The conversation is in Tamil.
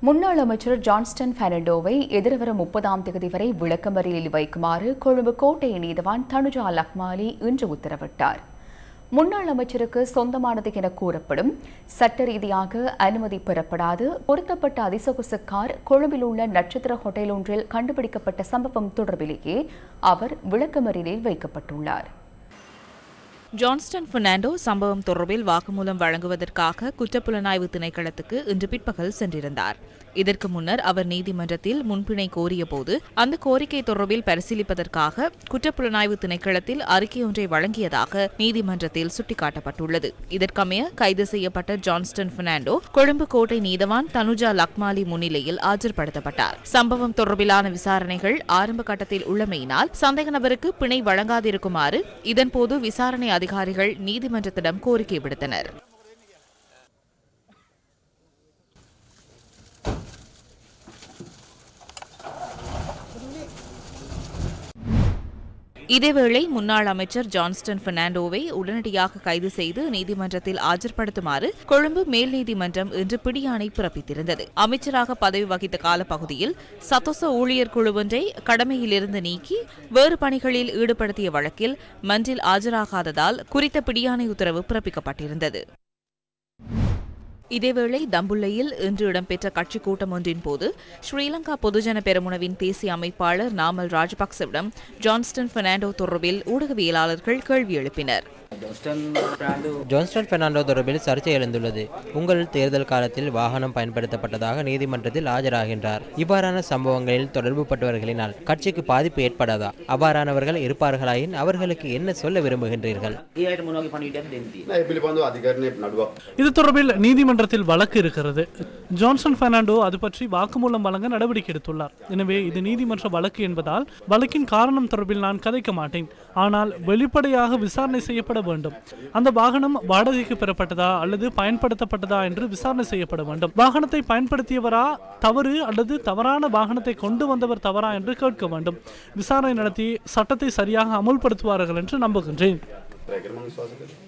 முன்னாள் அமைச்சர் ஜான்ஸ்டன் பெர்னாண்டோவை எதிர்வரும் முப்பதாம் தேதி வரை விளக்கமறியலில் வைக்குமாறு கொழும்பு கோட்டை நீதவான் தனுஜா லக்மாலி இன்று உத்தரவிட்டார் முன்னாள் அமைச்சருக்கு சொந்தமானது என கூறப்படும் சட்ட ரீதியாக அனுமதி பெறப்படாது பொருத்தப்பட்ட அதிசொகுசு கார் கொழும்பில் உள்ள நட்சத்திர ஹோட்டல் ஒன்றில் கண்டுபிடிக்கப்பட்ட சம்பவம் தொடர்பிலேயே அவர் விளக்கமறியலில் வைக்கப்பட்டுள்ளார் ஜான்ஸ்டன் பெர்னாண்டோ சம்பவம் தொடர்பில் வாக்குமூலம் வழங்குவதற்காக குற்றப்புலனாய்வு திணைக்களத்துக்கு இன்று பிற்பகல் சென்றிருந்தார் இதற்கு முன்னர் அவர் நீதிமன்றத்தில் முன்பிணை கோரிய போது அந்த கோரிக்கை தொடர்பில் பரிசீலிப்பதற்காக குற்றப்புலனாய்வு திணைக்களத்தில் அறிக்கை ஒன்றை வழங்கியதாக நீதிமன்றத்தில் சுட்டிக்காட்டப்பட்டுள்ளது இதற்கமைய கைது செய்யப்பட்ட ஜான்ஸ்டன் பெர்னாண்டோ கொழும்பு கோட்டை நீதவான் தனுஜா லக்மாலி முன்னிலையில் ஆஜர்படுத்தப்பட்டார் சம்பவம் தொடர்பிலான விசாரணைகள் ஆரம்ப கட்டத்தில் உள்ளமையினால் சந்தேக நபருக்கு பிணை வழங்காதிருக்குமாறு இதன்போது விசாரணை அதிகாரிகள் நீதிமன்றத்திடம் கோரிக்கை விடுத்தனர் இதேவேளை முன்னாள் அமைச்சர் ஜான்ஸ்டன் பெர்னாண்டோவை உடனடியாக கைது செய்து நீதிமன்றத்தில் ஆஜர்படுத்துமாறு கொழும்பு மேல் நீதிமன்றம் இன்று பிடியாணை பிறப்பித்திருந்தது அமைச்சராக பதவி வகித்த காலப்பகுதியில் சதோச ஊழியர் குழுவொன்றை கடமையிலிருந்து நீக்கி வேறு பணிகளில் ஈடுபடுத்திய வழக்கில் மன்றில் ஆஜராகாததால் குறித்த பிடியாணை உத்தரவு பிறப்பிக்கப்பட்டிருந்தது இதேவேளை தம்புள்ளையில் இன்று இடம்பெற்ற கட்சி கூட்டம் ஒன்றின் போது ஸ்ரீலங்கா பொதுஜன பெரமுனவின் தேசிய அமைப்பாளர் நாமல் ராஜபக்சவிடம் ஜான்ஸ்டன் பெர்னாண்டோ தொடர்பில் ஊடகவியலாளர்கள் கேள்வி எழுப்பினர் ஜான்ஸ்டன் பெர்னாண்டோ தொடர்பில் சர்ச்சை எழுந்துள்ளது உங்கள் தேர்தல் காலத்தில் வாகனம் பயன்படுத்தப்பட்டதாக நீதிமன்றத்தில் ஆஜராகின்றார் இவ்வாறான சம்பவங்களில் தொடர்புபட்டவர்களினால் கட்சிக்கு பாதிப்பு ஏற்படாதா அவ்வாறானவர்கள் இருப்பார்களாயின் அவர்களுக்கு என்ன சொல்ல விரும்புகின்றீர்கள் ඒ පිළිබඳව අධිකරණය නඩුවක් இது தொடர்பில் நீதிமன்றத்தில் வழக்கு இருக்கிறது ஜான்சன் பெர்னாண்டோ அது பற்றி வாக்குமூலம் வழங்க நடவடிக்கை எடுத்துள்ளார் எனவே இது நீதிமன்ற வழக்கு என்பதால் வழக்கின் காரணம் தொடர்பில் நான் கதைக்க மாட்டேன் ஆனால் வெளிப்படையாக விசாரணை செய்யப்பட வேண்டும் அந்த வாகனம் வாடகைக்கு பெறப்பட்டதா அல்லது பயன்படுத்தப்பட்டதா என்று விசாரணை செய்யப்பட வேண்டும் வாகனத்தை பயன்படுத்தியவரா தவறு அல்லது தவறான வாகனத்தை கொண்டு வந்தவர் தவறா என்று கேட்க வேண்டும் விசாரணை நடத்தி சட்டத்தை சரியாக அமுல்படுத்துவார்கள் என்று நம்புகின்றேன் රැකරම විශවාස කළ